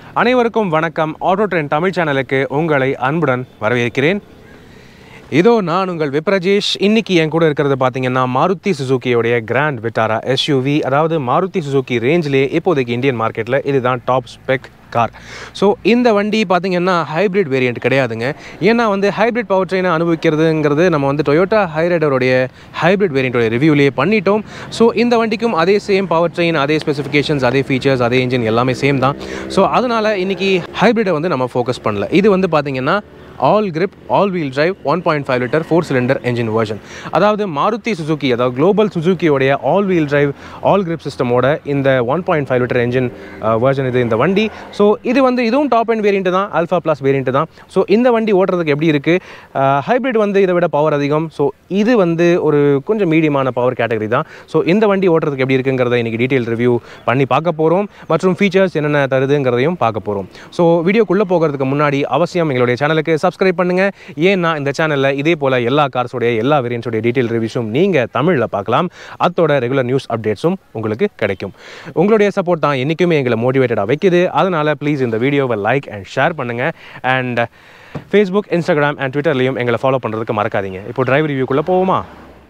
அனைவருக்கும் வணக்கம் auto trend Tamil சேனலுக்கு உங்களை அன்புடன் வரவேற்கிறேன் இதோ நான் உங்கள் விப்ரஜேஷ் இன்னைக்கு என் கூட இருக்கிறது பார்த்தீங்கன்னா மாருதி சுசுக்கியோடைய கிராண்ட் விட்டாரா எஸ்யூவி அதாவது மாருதி சுசுக்கி ரேஞ்சிலே இப்போதைக்கு இந்தியன் மார்க்கெட்டில் இதுதான் டாப் ஸ்பெக் கார் ஸோ இந்த வண்டி பார்த்தீங்கன்னா ஹைப்ரிட் வேரியண்ட் கிடையாதுங்க ஏன்னா வந்து ஹைப்ரிட் பவர் ட்ரெயினை அனுபவிக்கிறதுங்கிறது நம்ம வந்து டொயோட்டா ஹைரைடருடைய ஹைப்ரிட் வேரியண்ட்டோட ரிவ்யூலேயே பண்ணிட்டோம் ஸோ இந்த வண்டிக்கும் அதே சேம் பவர் ட்ரெயின் அதே ஸ்பெசிஃபிகேஷன்ஸ் அதே ஃபீச்சர்ஸ் அதே இன்ஜின் எல்லாமே சேம் தான் ஸோ அதனால் இன்னைக்கு ஹைப்ரிட்டை வந்து நம்ம ஃபோக்கஸ் பண்ணல இது வந்து பார்த்தீங்கன்னா All Grip all wheel drive one point five litre four cylinder engine version அதாவது மாருதி சுசுகி அதாவது குளோபல் சுசுக்கியோடைய all wheel drive All Grip சிஸ்டமோட இந்த one point five litre engine version இது இந்த வண்டி ஸோ இது வந்து இதுவும் டாப் அண்ட் வேரியண்ட் தான் ஆல்ஃபா ப்ளஸ் வேரியண்ட் தான் ஸோ இந்த வண்டி ஓட்டுறதுக்கு எப்படி இருக்குது ஹைப்ரிட் வந்து இதை விட பவர் அதிகம் ஸோ இது வந்து ஒரு கொஞ்சம் மீடியமான பவர் கேட்டகரி தான் ஸோ இந்த வண்டி ஓட்டுறதுக்கு எப்படி இருக்குங்கிறத இன்றைக்கி டீட்டெயில் ரிவ்யூ பண்ணி பார்க்க போகிறோம் மற்றும் ஃபீச்சர்ஸ் என்னென்ன தருதுங்கிறதையும் பார்க்க போகிறோம் ஸோ வீடியோக்குள்ளே போகிறதுக்கு முன்னாடி அவசியம் எங்களுடைய சேனலுக்கு சப்ஸ்கிரைப் பண்ணுங்கள் ஏன்னா இந்த சேனலில் இதே போல் எல்லா கார்ஸோடைய எல்லா வேரியன்ஸோடைய டீட்டெயில் ரிவ்யூஸும் நீங்கள் தமிழில் பார்க்கலாம் அத்தோட ரெகுலர் நியூஸ் அப்டேட்ஸும் உங்களுக்கு கிடைக்கும் உங்களுடைய சப்போர்ட் தான் என்றைக்குமே எங்களை மோட்டிவேட்டடாக வைக்குது அதனால் ப்ளீஸ் இந்த வீடியோவை லைக் அண்ட் ஷேர் பண்ணுங்கள் அண்ட் ஃபேஸ்புக் இன்ஸ்டாகிராம் அண்ட் ட்விட்டர்லையும் எங்களை ஃபாலோ பண்ணுறதுக்கு மறக்காதீங்க இப்போ டிரைவ் ரிவ்யூக்குள்ளே போவோமா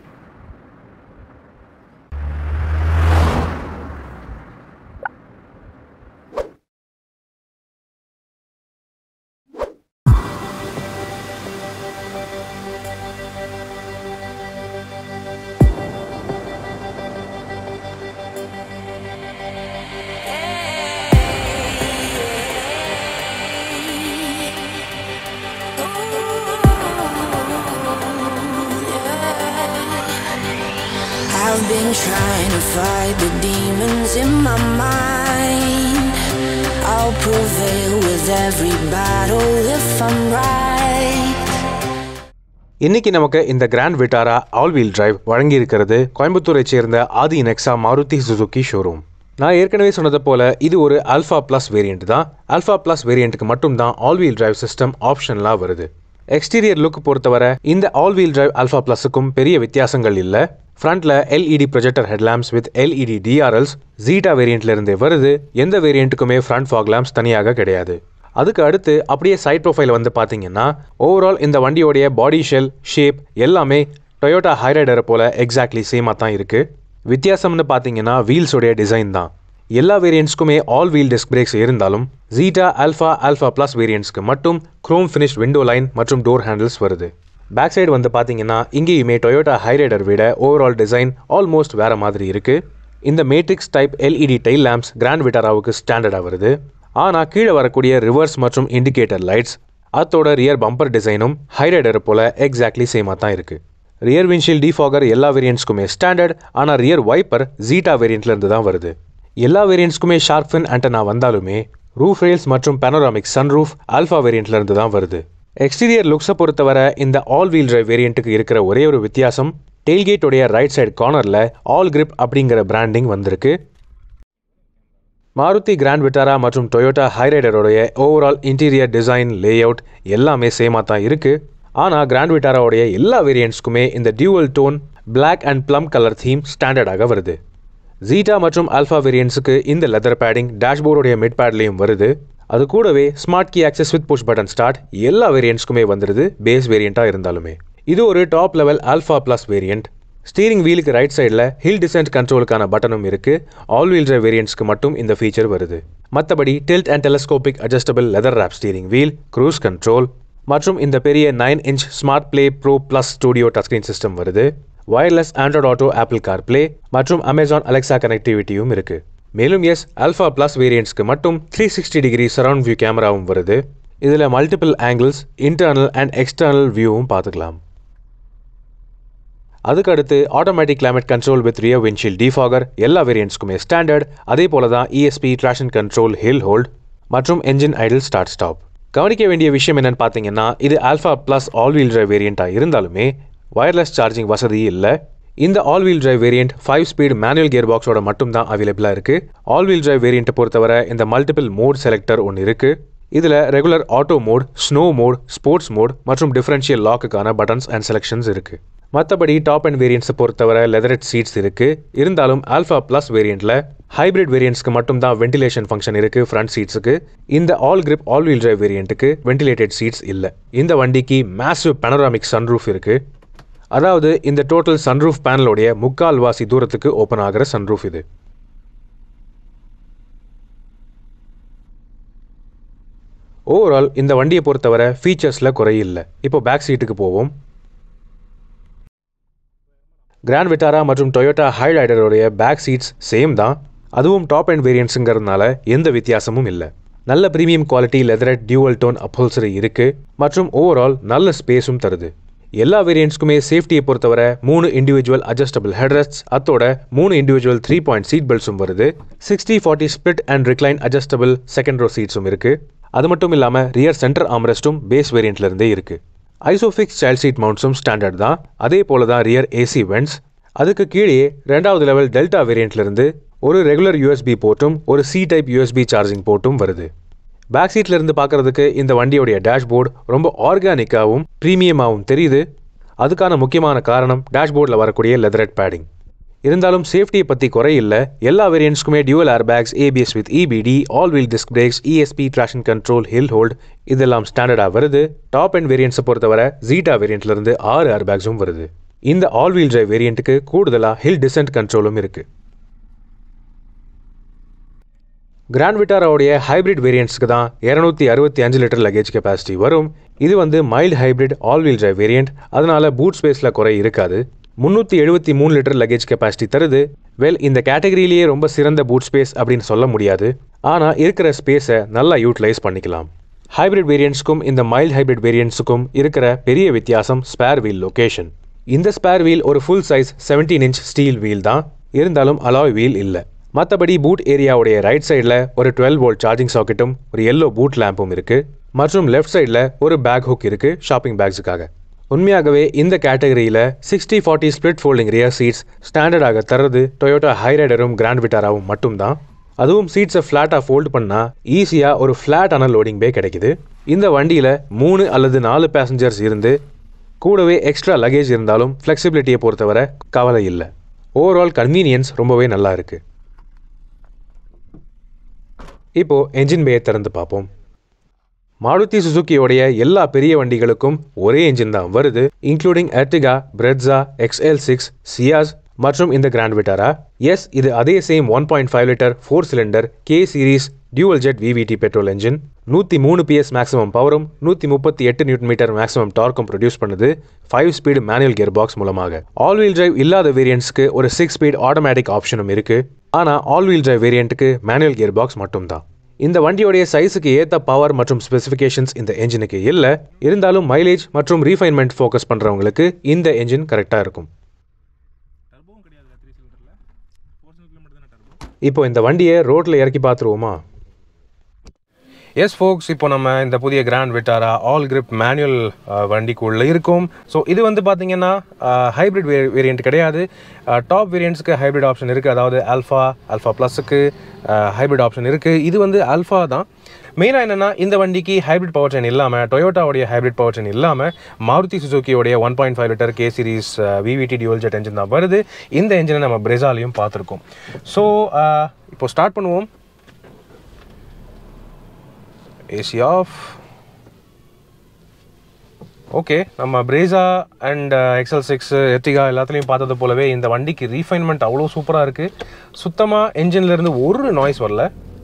I've been trying to fight the demons in my mind. I'll prevail with every battle if I'm right. இன்னைக்கு நமக்கு இந்த கிராண்ட் விட்டாரா ஆல் வீல் டிரைவ் வழங்கியிருக்கிறது கோயம்புத்தூரை சேர்ந்த Aadhi Nexa Maruti Suzuki showroom நான் ஏற்கனவே சொன்னது போல இது ஒரு ஆல்ஃபா ப்ளஸ் வேரியண்ட் தான் ஆல்ஃபா ப்ளஸ் வேரியண்ட்டுக்கு மட்டும்தான் ஆல் வீல் டிரைவ் சிஸ்டம் ஆப்ஷன்லாம் வருது எக்ஸ்டீரியர் லுக் பொறுத்தவரை இந்த ஆல் வீல் டிரைவ் ஆல்ஃபா ப்ளஸுக்கும் பெரிய வித்தியாசங்கள் இல்லை ஃப்ரண்ட்ல LED projector headlamps with LED DRLs Zeta வேரியண்ட்ல இருந்தே வருது எந்த வேரியண்ட்டுக்குமே ஃப்ரண்ட் ஃபாக் லேம்ப்ஸ் தனியாக கிடையாது அதுக்கு அடுத்து அப்படியே சைட் ப்ரொஃபைல் வந்து பார்த்தீங்கன்னா ஓவரால் இந்த வண்டியோடைய பாடி ஷெல் ஷேப் எல்லாமே டொயோட்டா ஹைரைடரை போல எக்ஸாக்ட்லி சேமாக தான் இருக்குது வித்தியாசம்னு பார்த்தீங்கன்னா வீல்ஸோடைய டிசைன் தான் எல்லா வேரியண்ட்ஸ்க்குமே ஆல் வீல் டிஸ்க் பிரேக்ஸ் இருந்தாலும் ஜீட்டா ஆல்ஃபா ஆல்ஃபா ப்ளஸ் வேரியண்ட்ஸ்க்கு மட்டும் குரோம் ஃபினிஷ் விண்டோ லைன் மற்றும் டோர் ஹேண்டில்ஸ் வருது பேக் சைடு வந்து பார்த்தீங்கன்னா இங்கேயுமே டொயோட்டா ஹைரைடர் விட ஓவரால் டிசைன் ஆல்மோஸ்ட் வேற மாதிரி இருக்கு இந்த matrix type LED tail lamps Grand விட்டாராவுக்கு ஸ்டாண்டர்டாக வருது ஆனால் கீழே வரக்கூடிய ரிவர்ஸ் மற்றும் இண்டிகேட்டர் லைட்ஸ் அதோட ரியர் பம்பர் டிசைனும் ஹைரைடர் போல எக்ஸாக்ட்லி சேமாக தான் இருக்குது ரியர் விண்ட்ஷீல்ட் டிஃபாகர் எல்லா வேரியண்ட்ஸ்க்குமே ஸ்டாண்டர்ட் ஆனால் ரியர் வைப்பர் ஜீட்டா வேரியண்ட்ல இருந்து தான் வருது எல்லா வேரியண்ட்ஸ்க்குமே ஷார்ப் ஃபின் ஆண்டனா வந்தாலுமே ரூஃப் ரேல்ஸ் மற்றும் பேனோராமிக் சன்ரூஃப் ஆல்ஃபா வேரியண்ட்ல இருந்து தான் வருது எக்ஸ்டீரியர் லுக்ஸை பொறுத்தவரை இந்த ஆல் வீல் டிரைவ் வேரியண்ட்டுக்கு இருக்கிற ஒரே ஒரு வித்தியாசம் டெய்ல்கேட்டோடைய ரைட் சைடு கார்னரில் ஆல் கிரிப் அப்படிங்கிற பிராண்டிங் வந்திருக்கு மாருதி கிராண்ட் விட்டாரா மற்றும் டொயோட்டா ஹைரைடரோடைய ஓவரால் இன்டீரியர் டிசைன் லேஅவுட் எல்லாமே சேமாக தான் இருக்குது ஆனால் கிராண்ட் விட்டாராவுடைய எல்லா வேரியண்ட்ஸ்க்குமே இந்த dual tone Black and plum colour theme ஸ்டாண்டர்டாக வருது ஜீட்டா மற்றும் ஆல்ஃபா வேரியண்ட்ஸுக்கு இந்த லெதர் பேடிங் டேஷ்போர்டுடைய மிட் பேட்லேயும் வருது அது கூடவே smart key access with push button start எல்லா வேரியண்ட்ஸ்க்குமே வந்துடுது பேஸ் வேரியண்ட்டாக இருந்தாலுமே இது ஒரு top level Alpha plus variant steering வீலுக்கு ரைட் சைடில் ஹில் டிசென்ட் கண்ட்ரோலுக்கான பட்டனும் இருக்கு ஆல் வீல் டிரைவ் வேரியண்ட்ஸ்க்கு மட்டும் இந்த ஃபீச்சர் வருது மற்றபடி tilt and telescopic adjustable leather wrap steering wheel cruise control மற்றும் இந்த பெரிய nine inch smart play pro plus studio touchscreen system வருது wireless Android auto Apple car play மற்றும் அமேசான் அலெக்சா கனெக்டிவிட்டியும் இருக்கு மேலும் எஸ் ஆல்ஃபா ப்ளஸ் வேரியண்ட்ஸ்க்கு மட்டும் three sixty degree surround view கேமராவும் வருது இதில் multiple angles internal and external வியூவும் பார்த்துக்கலாம் அதுக்கு அடுத்து automatic climate control with rear windshield defogger எல்லா வேரியண்ட்ஸ்க்குமே ஸ்டாண்டர்ட் அதே போல தான் ESP traction control hill hold மற்றும் என்ஜின் ஐடில் ஸ்டார்ட் ஸ்டாப் கவனிக்க வேண்டிய விஷயம் என்னன்னு பார்த்தீங்கன்னா இது Alpha plus all wheel drive வேரியண்ட்டாக இருந்தாலுமே வயர்லெஸ் சார்ஜிங் வசதி இல்லை இந்த all wheel drive variant five speed manual gear பாக்ஸோட மட்டும் தான் அவைலபிளாக இருக்குது ஆல் வீல் டிரைவ் வேரியண்ட்டை பொறுத்தவரை இந்த மல்டிபிள் மோட் செலக்டர் ஒன்று இருக்குது இதில் regular auto mode snow mode sports mode மற்றும் டிஃபரன்ஷியல் லாக்குக்கான பட்டன்ஸ் அண்ட் செலெக்ஷன்ஸ் இருக்குது மற்றபடி டாப் அண்ட் வேரியன்ட்ஸை பொறுத்தவரை லெதரட் சீட்ஸ் இருக்குது இருந்தாலும் ஆல்ஃபா ப்ளஸ் வேரியண்ட்டில் ஹைப்ரிட் வேரியன்ட்ஸ்க்கு மட்டும் தான் வென்டிலேஷன் ஃபங்க்ஷன் இருக்குது ஃப்ரண்ட் சீட்ஸுக்கு இந்த All Grip all wheel drive வேரியண்ட்டுக்கு வென்டிலேட்டட் சீட்ஸ் இல்லை இந்த வண்டிக்கு மேசிவ் பனராமிக் சன்ரூஃப் இருக்குது அதாவது இந்த டோட்டல் சன்ரூஃப் பேனலோடைய முக்கால் வாசி தூரத்துக்கு ஓப்பன் ஆகிற சன்ரூஃப் இது ஓவரால் இந்த வண்டியை பொறுத்தவரை ஃபீச்சர்ஸில் குறையில்லை இப்போ பேக் சீட்டுக்கு போவோம் கிராண்ட் விட்டாரா மற்றும் டொயோட்டா ஹைலைடருடைய பேக் சீட்ஸ் சேம் தான் அதுவும் டாப் அண்ட் வேரியன்ட்ஸுங்கிறதுனால எந்த வித்தியாசமும் இல்லை நல்ல premium quality leatherette dual tone upholstery இருக்குது மற்றும் ஓவரால் நல்ல ஸ்பேஸும் தருது எல்லா வேரியன்ட்ஸ்க்குமே சேஃப்டியை பொறுத்தவரை மூணு இண்டிவிஜுவல் அட்ஜஸ்டபிள் ஹெட்ரெஸ்ட் அத்தோட மூணு இண்டிவிஜுவல் த்ரீ பாயிண்ட் சீட் பெல்ட்ஸும் வருது sixty forty split and recline adjustable second row சீட்ஸும் இருக்குது அது மட்டும் இல்லாமல் ரியர் சென்டர் ஆம்ரெஸ்ட்டும் பேஸ் வேரியண்ட்லேருந்தே இருக்குது ஐசோஃபிக்ஸ் சைல்ட் சீட் மவுண்ட்ஸும் ஸ்டாண்டர்ட் தான் அதே போல தான் ரியர் ஏசி வென்ட்ஸ் அதுக்கு கீழே ரெண்டாவது லெவல் டெல்டா வேரியண்ட்லேருந்து ஒரு ரெகுலர் யூஎஸ்பி போர்ட்டும் ஒரு சி டைப் யூஎஸ்பி சார்ஜிங் போர்ட்டும் வருது பேக் சீட்ல இருந்து பார்க்கறதுக்கு இந்த வண்டியோடைய டேஷ்போர்டு ரொம்ப ஆர்கானிக்காகவும் ப்ரீமியமாகவும் தெரியுது அதுக்கான முக்கியமான காரணம் டேஷ்போர்டில் வரக்கூடிய லெதரட் பேடிங் இருந்தாலும் சேஃப்டியை பற்றி குறையில்ல எல்லா வேரியன்ட்ஸ்க்குமே dual air bags ABS with EBD all wheel disc brakes ESP traction control hill hold இதெல்லாம் ஸ்டாண்டர்டாக வருது டாப் அண்ட் வேரியன்ட்ஸை பொறுத்தவரை ஜீட்டா வேரியண்ட்லேருந்து ஆறு ஏர் பேக்ஸும் வருது இந்த ஆல் வீல் டிரைவ் வேரியண்ட்டுக்கு கூடுதலாக ஹில் டிசென்ட் கண்ட்ரோலும் இருக்குது கிராண்ட் விட்டாராவுடைய ஹைப்ரிட் வேரியண்ட்ஸ்க்கு தான் இரநூத்தி அறுபத்தி அஞ்சு லிட்டர் லக்கேஜ் கெப்பாசிட்டி வரும் இது வந்து mild hybrid all wheel drive variant அதனால பூட் ஸ்பேஸில் குறை இருக்காது முந்நூற்றி எழுபத்தி மூணு லிட்டர் லக்கேஜ் கெப்பாசிட்டி தருது வெல் இந்த கேட்டகரியிலேயே ரொம்ப சிறந்த பூட் ஸ்பேஸ் அப்படின்னு சொல்ல முடியாது ஆனால் இருக்கிற ஸ்பேஸை நல்லா யூட்டிலைஸ் பண்ணிக்கலாம் ஹைப்ரிட் வேரியண்ட்ஸ்க்கும் இந்த மைல்டு ஹைப்ரிட் வேரியண்ட்ஸுக்கும் இருக்கிற பெரிய வித்தியாசம் ஸ்பேர் வீல் லொகேஷன் இந்த ஸ்பேர் வீல் ஒரு full size 17 inch steel wheel தான் இருந்தாலும் அலாய் வீல் இல்லை மற்றபடி பூட் ஏரியாவுடைய ரைட் சைடில் ஒரு டுவெல் வோல்ட் சார்ஜிங் சாக்கெட்டும் ஒரு எல்லோ பூட் லேம்பும் இருக்குது மற்றும் லெஃப்ட் சைடில் ஒரு பேக் ஹுக் இருக்குது ஷாப்பிங் பேக்ஸுக்காக உண்மையாகவே இந்த கேட்டகரியில் sixty forty split folding rear seats ஸ்டாண்டர்டாக தர்றது டொயோட்டா ஹைரைடரும் கிராண்ட் விட்டாராவும் மட்டும்தான் அதுவும் சீட்ஸை ஃப்ளாட்டாக ஃபோல்ட் பண்ணால் ஈஸியாக ஒரு ஃப்ளாட்டான லோடிங் பே கிடைக்குது இந்த வண்டியில் மூணு அல்லது நாலு பேசஞ்சர்ஸ் இருந்து கூடவே எக்ஸ்ட்ரா லக்கேஜ் இருந்தாலும் ஃப்ளெக்சிபிலிட்டியை பொறுத்தவரை கவலை இல்லை ஓவரால் கன்வீனியன்ஸ் ரொம்பவே நல்லா இருக்குது இப்போ என்ஜின் பேயை திறந்து பார்ப்போம் மாருதி சுசுக்கியோடைய எல்லா பெரிய வண்டிகளுக்கும் ஒரே என்ஜின் தான் வருது including Ertiga Brezza XL six Ciaz மற்றும் இந்த கிராண்ட் விட்டாரா எஸ் இது அதே same one point five litre four cylinder K series dual jet VVT petrol engine நூற்றி மூணு பிஎஸ் மேக்ஸிமம் பவரும் நூற்றி முப்பத்தி எட்டு நியூட்டன் மீட்டர் மேக்ஸிமம் டார்க்கும் ப்ரொடியூஸ் பண்ணுது five speed manual gear box மூலமாக ஆல் வீல் டிரைவ் இல்லாத வேரியன்ட்ஸ்க்கு ஒரு சிக்ஸ் ஸ்பீட் ஆட்டோமேட்டிக் ஆப்ஷனும் இருக்குது ஆனால் ஆல் வீல் டிரைவ் வேரியண்ட்டுக்கு மேனுவல் கியர் பாக்ஸ் மட்டும்தான் இந்த வண்டியோடைய சைஸுக்கு ஏற்ற பவர் மற்றும் ஸ்பெசிஃபிகேஷன்ஸ் இந்த என்ஜினுக்கு இல்லை இருந்தாலும் மைலேஜ் மற்றும் ரீஃபைன்மெண்ட் ஃபோக்கஸ் பண்ணுறவங்களுக்கு இந்த என்ஜின் கரெக்டாக இருக்கும் டர்போவும் கிடையாது த்ரீ சிலிண்டரில் ஃபோர் சிலிண்டர் மட்டும் தானே டர்போ இப்போ இந்த வண்டியை ரோட்டில் இறக்கி பார்த்துருவோமா எஸ் ஃபோக்ஸ் இப்போ நம்ம இந்த புதிய கிராண்ட் விட்டாரா ஆல் கிரிப் மேனுவல் வண்டிக்குள்ளே இருக்கும் ஸோ இது வந்து பார்த்தீங்கன்னா ஹைப்ரிட் வே வேரியண்ட் கிடையாது டாப் வேரியண்ட்ஸ்க்கு ஹைப்ரிட் ஆப்ஷன் இருக்குது அதாவது ஆல்ஃபா ஆல்ஃபா ப்ளஸுக்கு ஹைப்ரிட் ஆப்ஷன் இருக்குது இது வந்து ஆல்ஃபா தான் மெயினாக என்னென்னா இந்த வண்டிக்கு ஹைப்ரிட் பவர் ட்ரெயின் இல்லாமல் டொயோட்டாவுடைய ஹைப்ரிட் பவர் ட்ரெயின் இல்லாமல் மாருதி சுசுக்கியோடைய one point five litre K series VVT dual jet engine தான் வருது இந்த என்ஜினை நம்ம பிரெசாலையும் பார்த்துருக்கோம் ஸோ இப்போ ஸ்டார்ட் பண்ணுவோம் ஏசி ஆஃப் ஓகே நம்ம Brezza and XL six Ertiga எல்லாத்துலேயும் பார்த்தது போலவே இந்த வண்டிக்கு ரீஃபைன்மெண்ட் அவ்வளோ சூப்பராக இருக்குது சுத்தமாக என்ஜின்லேருந்து ஒரு நாய்ஸ் வரல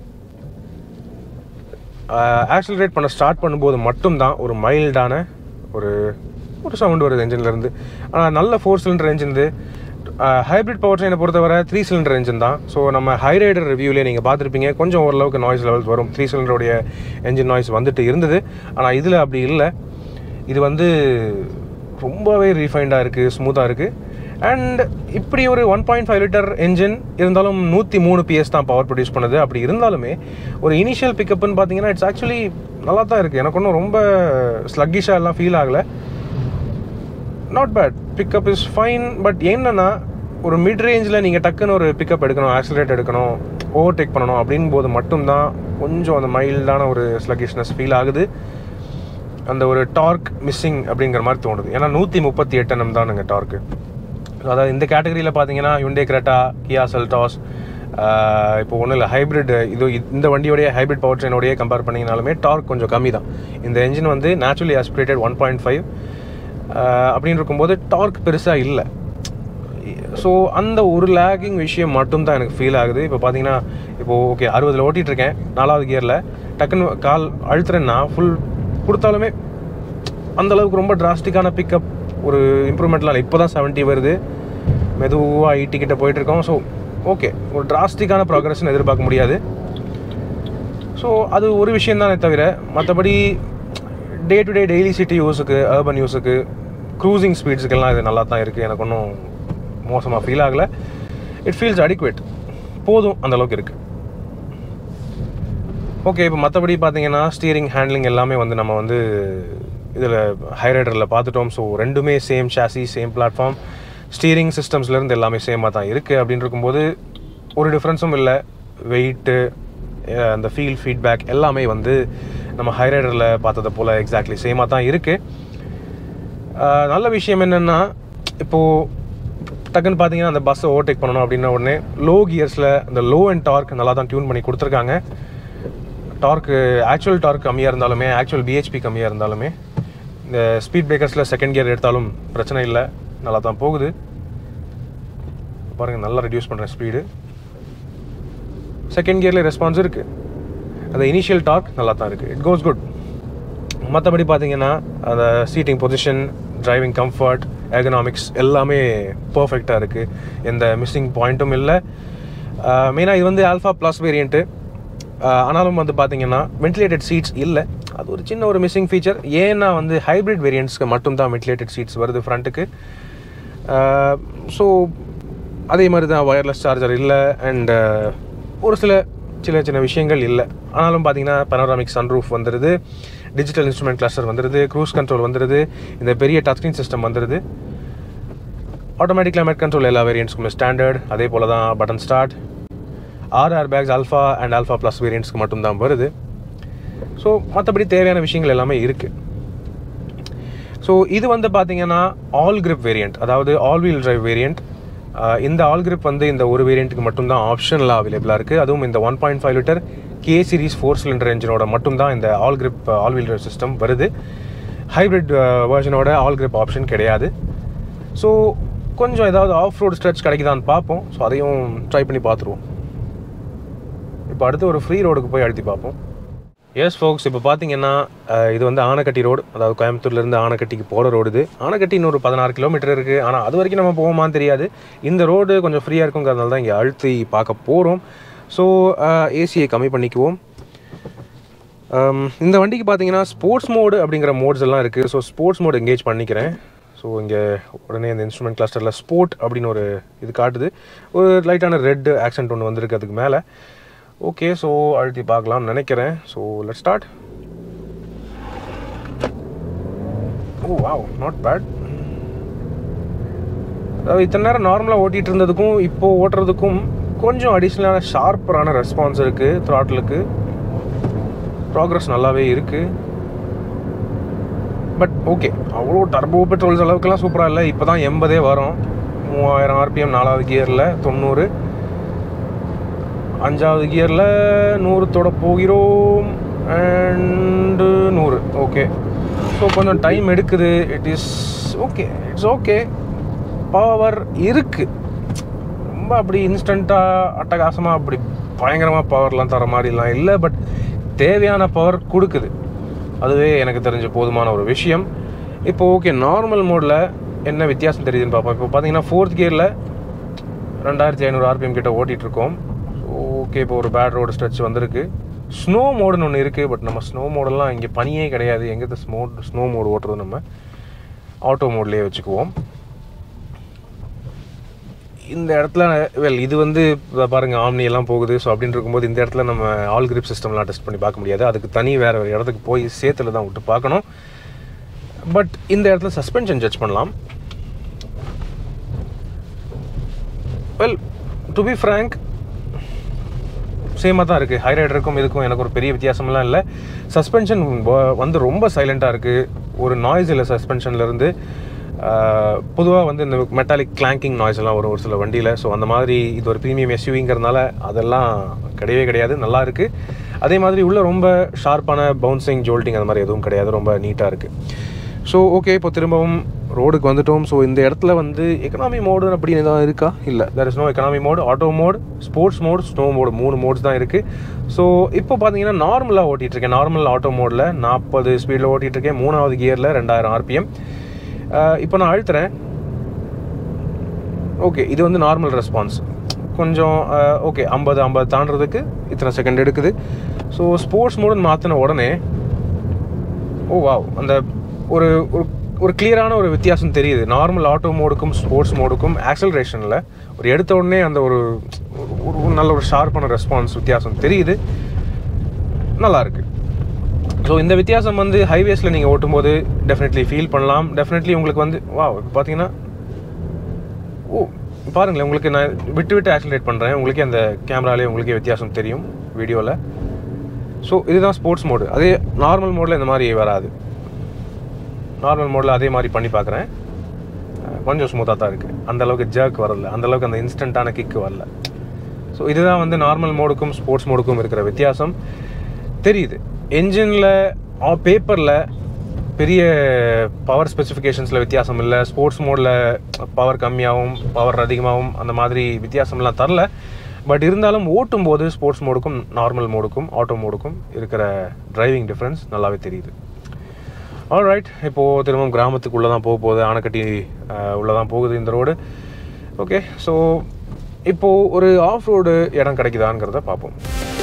ஆக்சிலரேட் பண்ண ஸ்டார்ட் பண்ணும்போது மட்டும்தான் ஒரு மைல்டான ஒரு ஒரு சவுண்ட் வருது என்ஜின்லேருந்து ஆனால் நல்ல four cylinder engine hybrid power ட்ரெயினை பொறுத்தவரை த்ரீ சிலிண்டர் என்ஜின் தான் ஸோ நம்ம ஹைரைடர் ரிவ்யூலேயே நீங்கள் பார்த்துருப்பீங்க கொஞ்சம் ஓரளவுக்கு நாய்ஸ் லெவல்ஸ் வரும் த்ரீ சிலிண்டருடைய என்ஜின் நாய்ஸ் வந்துட்டு இருந்தது ஆனால் இதில் அப்படி இல்லை இது வந்து ரொம்பவே ரீஃபைண்டாக இருக்குது ஸ்மூத்தாக இருக்குது அண்ட் இப்படி ஒரு one point five litre engine இருந்தாலும் நூற்றி மூணு பிஎஸ் தான் பவர் ப்ரொடியூஸ் பண்ணுது அப்படி இருந்தாலுமே ஒரு இனிஷியல் பிக்கப்னு பார்த்தீங்கன்னா இட்ஸ் ஆக்சுவலி நல்லா தான் இருக்குது எனக்கு ஒன்றும் ரொம்ப ஸ்லக்கிஷாக எல்லாம் ஃபீல் ஆகலை not bad pickup is fine but என்னன்னா ஒரு மிட் ரேஞ்சில் நீங்கள் டக்குன்னு ஒரு பிக்கப் எடுக்கணும் ஆக்சிலேட் எடுக்கணும் ஓவர் டேக் பண்ணணும் அப்படின் போது மட்டும்தான் கொஞ்சம் அந்த மைல்டான ஒரு ஸ்லக்கிஷ்னஸ் ஃபீல் ஆகுது அந்த ஒரு டார்க் மிஸ்ஸிங் அப்படிங்கிற மாதிரி தோணுது ஏன்னா நூற்றி முப்பத்தி எட்டு எண்ணம் தானுங்க டார்க்கு அதாவது இந்த கேட்டகரியில் பார்த்தீங்கன்னா யுண்டே கிரெட்டா கியா செல்டாஸ் இப்போ ஒன்றும் இல்லை ஹைப்ரிட் இது இந்த வண்டியோடைய ஹைப்ரிட் பவர் ட்ரெயினோடய கம்பேர் பண்ணிங்கனாலுமே டார்க் கொஞ்சம் கம்மி தான் இந்த என்ஜின் வந்து naturally aspirated one point five அப்படின்னு இருக்கும்போது டார்க் பெருசாக இல்லை ஸோ அந்த ஒரு லேகிங் விஷயம் மட்டும்தான் எனக்கு ஃபீல் ஆகுது இப்போ பார்த்தீங்கன்னா இப்போது ஓகே அறுபதில் ஓட்டிகிட்டு இருக்கேன் நாலாவது கியரில் டக்குன்னு கால் அழுத்துறேன்னா ஃபுல் கொடுத்தாலுமே அந்த அளவுக்கு ரொம்ப டிராஸ்டிக்கான பிக்கப் ஒரு இம்ப்ரூவ்மெண்ட்லாம் இல்லை இப்போ தான் செவன்ட்டி வருது மெதுவாக ஐடி கிட்ட போயிட்டு இருக்கோம் ஸோ ஓகே ஒரு டிராஸ்டிக்கான ப்ராக்ரஷன் எதிர்பார்க்க முடியாது ஸோ அது ஒரு விஷயம் தானே தவிர மற்றபடி day to day daily city யூஸுக்கு அர்பன் யூஸுக்கு க்ரூசிங் ஸ்பீட்ஸுக்கெல்லாம் இது நல்லா தான் இருக்குது எனக்கு ஒன்றும் மோசமாக ஃபீல் ஆகலை இட் ஃபீல்ஸ் அடிக்குவேட் போதும் அந்த அளவுக்கு இருக்குது ஓகே இப்போ மற்றபடி பார்த்தீங்கன்னா ஸ்டீரிங் ஹேண்ட்லிங் எல்லாமே வந்து நம்ம வந்து இதில் ஹைரைடரில் பார்த்துட்டோம் ஸோ ரெண்டுமே same chassis same platform steering சிஸ்டம்ஸ்லேருந்து எல்லாமே சேமாக தான் இருக்குது அப்படின்னு இருக்கும்போது ஒரு டிஃப்ரென்ஸும் இல்லை வெயிட்டு அந்த ஃபீல் ஃபீட்பேக் எல்லாமே வந்து நம்ம ஹைரைடரில் பார்த்ததை போல் எக்ஸாக்ட்லி சேமாக தான் இருக்குது நல்ல விஷயம் என்னென்னா இப்போது டக்குன்னு பார்த்தீங்கன்னா அந்த பஸ்ஸை ஓவர்டேக் பண்ணணும் அப்படின்ன உடனே லோ கியர்ஸில் அந்த லோ அண்ட் டார்க் நல்லா தான் டியூன் பண்ணி கொடுத்துருக்காங்க டார்க்கு ஆக்சுவல் டார்க் கம்மியாக இருந்தாலுமே ஆக்சுவல் பிஹெச்பி கம்மியாக இருந்தாலுமே இந்த ஸ்பீட் பிரேக்கர்ஸில் செகண்ட் கியர் எடுத்தாலும் பிரச்சனை இல்லை நல்லா தான் போகுது பாருங்கள் நல்லா ரெடியூஸ் பண்ணுறேன் ஸ்பீடு செகண்ட் கியரில் ரெஸ்பான்ஸ் இருக்குது அந்த இனிஷியல் டார்க் நல்லா தான் இருக்குது இட் கோஸ் குட் மற்றபடி பார்த்தீங்கன்னா அந்த seating position driving comfort ergonomics எல்லாமே பர்ஃபெக்டாக இருக்குது எந்த மிஸ்ஸிங் பாயிண்ட்டும் இல்லை மெயினாக இது வந்து ஆல்ஃபா ப்ளஸ் வேரியண்ட்டு ஆனாலும் வந்து பார்த்தீங்கன்னா வென்டிலேட்டட் சீட்ஸ் இல்லை அது ஒரு சின்ன ஒரு மிஸ்ஸிங் ஃபீச்சர் ஏன்னா வந்து ஹைப்ரிட் வேரியண்ட்ஸ்க்கு மட்டும்தான் வென்டிலேட்டட் சீட்ஸ் வருது ஃப்ரண்ட்டுக்கு ஸோ அதே மாதிரி தான் ஒயர்லெஸ் சார்ஜர் இல்லை அண்ட் ஒரு சில சின்ன சின்ன விஷயங்கள் இல்லை ஆனாலும் பார்த்தீங்கன்னா பனோராமிக் சன்ரூஃப் வந்துடுது டிஜிட்டல் இன்ஸ்ட்ருமெண்ட் கிளஸ்டர் வந்துடுது க்ரூஸ் கண்ட்ரோல் வந்துடுது இந்த பெரிய டச் ஸ்க்ரீன் சிஸ்டம் வந்துடுது ஆட்டோமேட்டிக் கிளைமேட் கண்ட்ரோல் எல்லா வேரியண்ட்ஸ்க்குமே ஸ்டாண்டர்ட் அதே போல் தான் பட்டன் ஸ்டார்ட் ஆர் air bags Alpha and Alpha plus வேரியண்ட்ஸ்க்கு மட்டும்தான் வருது ஸோ மற்றபடி தேவையான விஷயங்கள் எல்லாமே இருக்குது ஸோ இது வந்து பார்த்தீங்கன்னா ஆல் கிரிப் வேரியண்ட் அதாவது ஆல் வீல் டிரைவ் வேரியண்ட் இந்த ஆல் கிரிப் வந்து இந்த ஒரு வேரியண்ட்டுக்கு மட்டும்தான் ஆப்ஷனலாக அவைலபிளாக இருக்குது அதுவும் இந்த one point five litre K series four cylinder என்ஜினோட மட்டும்தான் இந்த All Grip all wheel drive system வருது ஹைப்ரிட் வேர்ஷனோட ஆல் கிரிப் ஆப்ஷன் கிடையாது ஸோ கொஞ்சம் ஏதாவது ஆஃப் ரோடு ஸ்ட்ரெச் கிடைக்குதான்னு பார்ப்போம் ஸோ அதையும் ட்ரை பண்ணி பார்த்துருவோம் இப்போ அடுத்து ஒரு ஃப்ரீ ரோடுக்கு போய் அழுத்தி பார்ப்போம் எஸ் ஃபோக்ஸ் இப்போ பார்த்தீங்கன்னா அஹ், இது வந்து ஆனக்கட்டி ரோடு அதாவது கோயம்புத்தூர்லேருந்து ஆனக்கட்டிக்கு போகிற ரோடு இது ஆனக்கட்டி இன்னொரு பதினாறு கிலோமீட்டர் இருக்குது ஆனால் அது வரைக்கும் நம்ம போவோமான்னு தெரியாது இந்த ரோடு கொஞ்சம் ஃப்ரீயாக இருக்குங்கிறதுனால தான் இங்கே அழுத்தி பார்க்க போகிறோம் ஸோ ஏசியை கம்மி பண்ணிக்குவோம் Um, இந்த வண்டிக்கு பார்த்தீங்கன்னா ஸ்போர்ட்ஸ் மோடு அப்படிங்கிற மோட்ஸ் எல்லாம் இருக்குது ஸோ ஸ்போர்ட்ஸ் மோட் எங்கேஜ் பண்ணிக்கிறேன் ஸோ இங்கே உடனே இந்த இன்ஸ்ட்ருமெண்ட் கிளஸ்டரில் ஸ்போர்ட் அப்படின்னு ஒரு இது காட்டுது ஒரு லைட்டான ரெட் ஆக்சென்ட் ஒன்று வந்திருக்கு அதுக்கு மேலே ஓகே ஸோ அழுத்தி பார்க்கலாம்னு நினைக்கிறேன் so let start oh wow not bad அதாவது இத்தனை நேரம் நார்மலாக ஓட்டிகிட்டு இருந்ததுக்கும் இப்போது ஓட்டுறதுக்கும் கொஞ்சம் அடிஷ்னலான ஷார்ப்பரான ரெஸ்பான்ஸ் இருக்குது த்ராட்டிலுக்கு ப்ராக்ரஸ் நல்லாவே இருக்குது பட் ஓகே அவ்வளோ டர்போ பெட்ரோல்ஸ் அளவுக்குலாம் சூப்பராக இல்லை இப்போ தான் எண்பதே வரும் மூவாயிரம் ஆர்பிஎம் நாலாவது கியரில் தொண்ணூறு அஞ்சாவது கியரில் நூறு தொட போகிறோம் அண்டு நூறு ஓகே ஸோ கொஞ்சம் டைம் எடுக்குது it is okay it's okay power இருக்குது ரொம்ப அப்படி இன்ஸ்டண்ட்டாக அட்டகாசமாக அப்படி பயங்கரமாக பவர்லாம் தர மாதிரிலாம் இல்லை பட் தேவையான பவர் கொடுக்குது அதுவே எனக்கு தெரிஞ்ச போதுமான ஒரு விஷயம் இப்போ ஓகே நார்மல் மோடில் என்ன வித்தியாசம் தெரியுதுன்னு பார்ப்போம் இப்போ பார்த்தீங்கன்னா ஃபோர்த் கியரில் ரெண்டாயிரத்தி ஐநூறு ஆர்பிஎம் கிட்ட ஓட்டிகிட்டு இருக்கோம் ஓகே இப்போ ஒரு பேட் ரோடு ஸ்ட்ரெச் வந்திருக்கு ஸ்னோ மோடுன்னு ஒன்று இருக்குது பட் நம்ம ஸ்னோ மோடெல்லாம் இங்கே பனியே கிடையாது எங்கே ஸ்னோ ஸ்னோ மோடு ஓட்டுறது நம்ம ஆட்டோ மோட்லேயே வச்சுக்குவோம் இந்த இடத்துல வெல் இது வந்து இத பாருங்க ஆம்னி எல்லாம் போகுது ஸோ அப்படின்னு இருக்கும்போது இந்த இடத்துல நம்ம ஆல் கிரிப் சிஸ்டம்லாம் டெஸ்ட் பண்ணி பார்க்க முடியாது அதுக்கு தனி வேற ஒரு இடத்துக்கு போய் சேத்துல தான் விட்டு பார்க்கணும் பட் இந்த இடத்துல சஸ்பென்ஷன் ஜட்ஜ் பண்ணலாம் வெல் டு பி ஃப்ரேங்க் சேமாக தான் இருக்குது ஹை ரைடருக்கும் இதுக்கும் எனக்கு ஒரு பெரிய வித்தியாசம்லாம் இல்லை சஸ்பென்ஷன் வந்து ரொம்ப சைலண்ட்டாக இருக்குது ஒரு நாய்ஸ் இல்லை சஸ்பென்ஷன்லேருந்து பொதுவாக வந்து இந்த மெட்டாலிக் கிளாங்கிங் நாய்ஸ் எல்லாம் வரும் ஒரு சில வண்டியில் ஸோ அந்த மாதிரி இது ஒரு ப்ரீமியம் எஸ்யூவிங்கிறதுனால அதெல்லாம் கிடையவே கிடையாது நல்லா இருக்குது அதே மாதிரி உள்ள ரொம்ப ஷார்ப்பான பவுன்சிங் ஜோல்ட்டிங் அந்த மாதிரி எதுவும் கிடையாது ரொம்ப நீட்டாக இருக்குது ஸோ ஓகே இப்போ திரும்பவும் ரோடுக்கு வந்துட்டோம் ஸோ இந்த இடத்துல வந்து எக்கனாமி மோடு அப்படின்னு எதாவது இருக்கா இல்லை there is no economy mode auto mode sports mode snow mode மூணு மோட்ஸ் தான் இருக்குது ஸோ இப்போ பார்த்தீங்கன்னா நார்மலாக ஓட்டிகிட்டு இருக்கேன் நார்மல் ஆட்டோ மோடில் நாற்பது ஸ்பீடில் ஓட்டிகிட்டு இருக்கேன் மூணாவது கியரில் ரெண்டாயிரம் ஆர்பிஎம் இப்போ நான் அழுத்துறேன் ஓகே இது வந்து நார்மல் ரெஸ்பான்ஸ் கொஞ்சம் ஓகே ஐம்பது ஐம்பது தாண்டுறதுக்கு இத்தனை செகண்ட் எடுக்குது ஸோ ஸ்போர்ட்ஸ் மோடுன்னு மாற்றின உடனே ஓ வாவ் அந்த ஒரு ஒரு ஒரு கிளியரான ஒரு வித்தியாசம் தெரியுது நார்மல் ஆட்டோ மோடுக்கும் ஸ்போர்ட்ஸ் மோடுக்கும் ஆக்சலரேஷனில் ஒரு எடுத்த உடனே அந்த ஒரு ஒரு ஒரு நல்ல ஒரு ஷார்ப்பான ரெஸ்பான்ஸ் வித்தியாசம் தெரியுது நல்லா இருக்கு ஸோ இந்த வித்தியாசம் வந்து ஹைவேஸில் நீங்கள் ஓட்டும்போது டெஃபினெட்லி ஃபீல் பண்ணலாம் டெஃபினெட்லி உங்களுக்கு வந்து வா இப்போ பார்த்தீங்கன்னா ஓ பாருங்களேன் உங்களுக்கு நான் விட்டு விட்டு ஆக்சிலேட் பண்ணுறேன் உங்களுக்கே அந்த கேமராலே உங்களுக்கே வித்தியாசம் தெரியும் வீடியோவில் ஸோ இதுதான் ஸ்போர்ட்ஸ் மோடு அதே நார்மல் மோடில் இந்த மாதிரி வராது நார்மல் மோடில் அதே மாதிரி பண்ணி பார்க்குறேன் கொஞ்சம் ஸ்மூத்தாக தான் இருக்குது அந்த அளவுக்கு ஜர்க் வரல அந்த அளவுக்கு அந்த இன்ஸ்டண்ட்டான கிக்கு வரல ஸோ இதுதான் வந்து நார்மல் மோடுக்கும் ஸ்போர்ட்ஸ் மோடுக்கும் இருக்கிற வித்தியாசம் தெரியுது என்ஜினில் பேப்பரில் பெரிய பவர் ஸ்பெசிஃபிகேஷன்ஸில் வித்தியாசம் இல்லை ஸ்போர்ட்ஸ் மோடில் பவர் கம்மியாகவும் பவர் அதிகமாகவும் அந்த மாதிரி வித்தியாசம்லாம் தரல பட் இருந்தாலும் ஓட்டும் போது ஸ்போர்ட்ஸ் மோடுக்கும் நார்மல் மோடுக்கும் ஆட்டோ மோடுக்கும் இருக்கிற டிரைவிங் டிஃப்ரென்ஸ் நல்லாவே தெரியுது ஆல்ரைட் இப்போது திரும்பவும் கிராமத்துக்குள்ளே தான் போக போகுது ஆனைக்கட்டி உள்ளே தான் போகுது இந்த ரோடு ஓகே ஸோ இப்போது ஒரு ஆஃப் ரோடு இடம் கிடைக்குதாங்கிறத பார்ப்போம்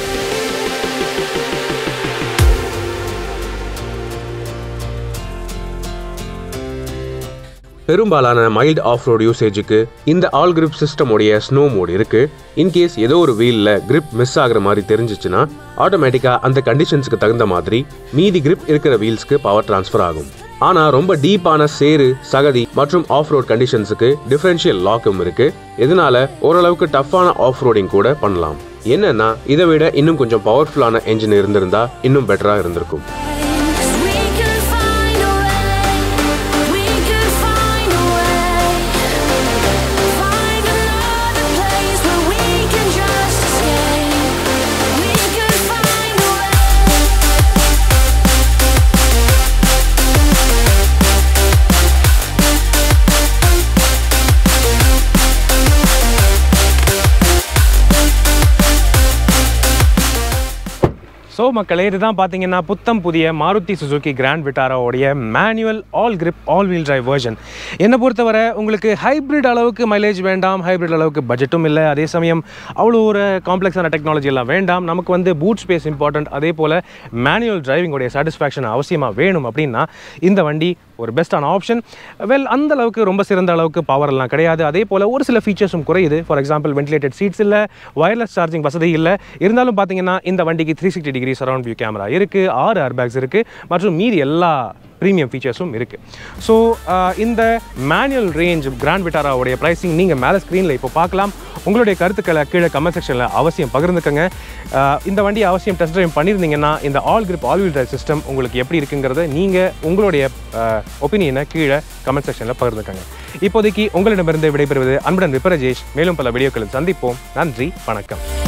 பெரும்பாலான மைல்டு ஆஃப் ரோட் யூசேஜுக்கு இந்த ஆல் கிரிப் சிஸ்டமுடைய ஸ்னோ மோட் இருக்கு இன்கேஸ் ஏதோ ஒரு வீல்ல கிரிப் மிஸ் ஆகுற மாதிரி தெரிஞ்சிச்சுன்னா ஆட்டோமேட்டிக்கா அந்த கண்டிஷன்ஸ்க்கு தகுந்த மாதிரி மீதி கிரிப் இருக்கிற வீல்ஸ்க்கு பவர் டிரான்ஸ்ஃபர் ஆகும் ஆனா ரொம்ப டீப்பான சேரு சகதி மற்றும் ஆஃப் ரோட் கண்டிஷன்ஸுக்கு டிஃபரன்ஷியல் லாக்கும் இருக்கு இதனால ஓரளவுக்கு டஃப்பான ஆஃப் ரோடிங் கூட பண்ணலாம் என்னன்னா இதை விட இன்னும் கொஞ்சம் பவர்ஃபுல்லான என்ஜின் இருந்திருந்தா இன்னும் பெட்டரா இருந்திருக்கும் We could find a way. We could find a way. Find another place where we can just escape. We could find a way. So மக்களே இதுதான் பார்த்தீங்கன்னா புத்தம் புதிய மாருதி சுசுகி கிராண்ட் விட்டாராவுடைய manual All Grip all wheel drive version என்னை பொறுத்தவரை உங்களுக்கு hybrid அளவுக்கு மைலேஜ் வேண்டாம் ஹைப்ரிட் அளவுக்கு பட்ஜெட்டும் இல்லை அதே சமயம் அவ்வளோ ஒரு காம்ப்ளெக்ஸான டெக்னாலஜி எல்லாம் வேண்டாம் நமக்கு வந்து பூட் ஸ்பேஸ் இம்பார்ட்டன்ட் அதே போல் மேனுவல் டிரைவிங்கோடைய சாட்டிஸ்ஃபேக்ஷன் அவசியமாக வேணும் அப்படின்னா இந்த வண்டி ஒரு பெஸ்ட்டான ஆப்ஷன் வெல் அந்த அளவுக்கு ரொம்ப சிறந்த அளவுக்கு பவர் எல்லாம் கிடையாது அதே போல் ஒரு சில ஃபீச்சர்ஸும் குறையுது ஃபார் எக்ஸாம்பிள் வென்டிலேட்டட் சீட்ஸ் இல்லை வயர்லெஸ் சார்ஜிங் வசதி இல்லை இருந்தாலும் பார்த்தீங்கன்னா இந்த வண்டிக்கு three sixty degree surround view camera இருக்குது ஆறு ஏர்பேக்ஸ் இருக்குது மற்றும் மீதி எல்லா ப்ரீமியம் ஃபீச்சர்ஸும் இருக்குது ஸோ இந்த மேனுவல் ரேஞ்ச் கிராண்ட் விட்டாராவுடைய ப்ரைஸிங் நீங்கள் மேலே ஸ்க்ரீனில் இப்போ பார்க்கலாம் உங்களுடைய கருத்துக்களை கீழே கமெண்ட் செக்ஷனில் அவசியம் பகிர்ந்துக்கங்க ஆஹ் இந்த வண்டியை அவசியம் டெஸ்ட் ட்ரைவ் பண்ணியிருந்தீங்கன்னா இந்த All Grip all wheel drive system உங்களுக்கு எப்படி இருக்குங்கிறத நீங்கள் உங்களுடைய ஒப்பீனியனை கீழே கமெண்ட் செக்ஷனில் பகிர்ந்துக்கங்க இப்போதைக்கு உங்களிடமிருந்து விடைபெறுவது அன்புடன் விபரஜேஷ் மேலும் பல வீடியோக்களில் சந்திப்போம் நன்றி வணக்கம்